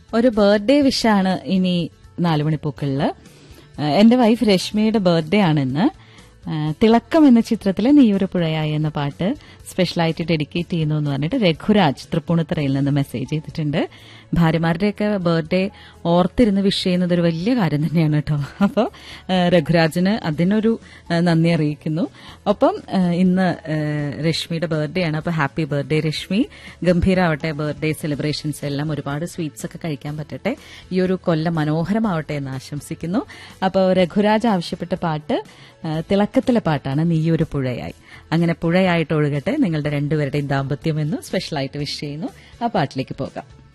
ഒരു ബർത്ത്ഡേ വിഷാണ് ഇനി നാലുമണിപ്പൂക്കളില് ഏഹ് എന്റെ വൈഫ് രശ്മിയുടെ ബർത്ത്ഡേ ആണ് ഇന്ന് ഏഹ് തിളക്കം എന്ന ചിത്രത്തിലെ നീയൊരു പുഴയായി എന്ന പാട്ട് സ്പെഷ്യലായിട്ട് ഡെഡിക്കേറ്റ് ചെയ്യുന്നു എന്ന് പറഞ്ഞിട്ട് രഘുരാജ് തൃപ്പൂണിത്തറയിൽ നിന്ന് മെസ്സേജ് ചെയ്തിട്ടുണ്ട് ഭാര്യമാരുടെയൊക്കെ ബർത്ത്ഡേ ഓർത്തിരുന്ന് വിഷ് ചെയ്യുന്നത് ഒരു വലിയ കാര്യം തന്നെയാണ് കേട്ടോ അപ്പോൾ രഘുരാജിന് അതിനൊരു ഏഹ് നന്ദി അറിയിക്കുന്നു ഒപ്പം ഏഹ് ഇന്ന് ഏഹ് രശ്മിയുടെ ബർത്ത്ഡേ ആണ് അപ്പോൾ ഹാപ്പി ബർത്ത്ഡേ രശ്മി ഗംഭീരാവട്ടെ ബർത്ത്ഡേ സെലിബ്രേഷൻസ് എല്ലാം ഒരുപാട് സ്വീറ്റ്സ് ഒക്കെ കഴിക്കാൻ പറ്റട്ടെ ഈ ഒരു കൊല്ലം മനോഹരമാവട്ടെ എന്ന് ആശംസിക്കുന്നു അപ്പോൾ രഘുരാജ് ആവശ്യപ്പെട്ട പാട്ട് ഏഹ് തിളക്കത്തിലെ പാട്ടാണ് നീയൊരു പുഴയായി അങ്ങനെ പുഴയായിട്ട് ഒഴുകട്ടെ നിങ്ങളുടെ രണ്ടുപേരുടെയും ദാമ്പത്യം എന്ന് സ്പെഷ്യലായിട്ട് വിഷ് ചെയ്യുന്നു ആ പാട്ടിലേക്ക് പോകാം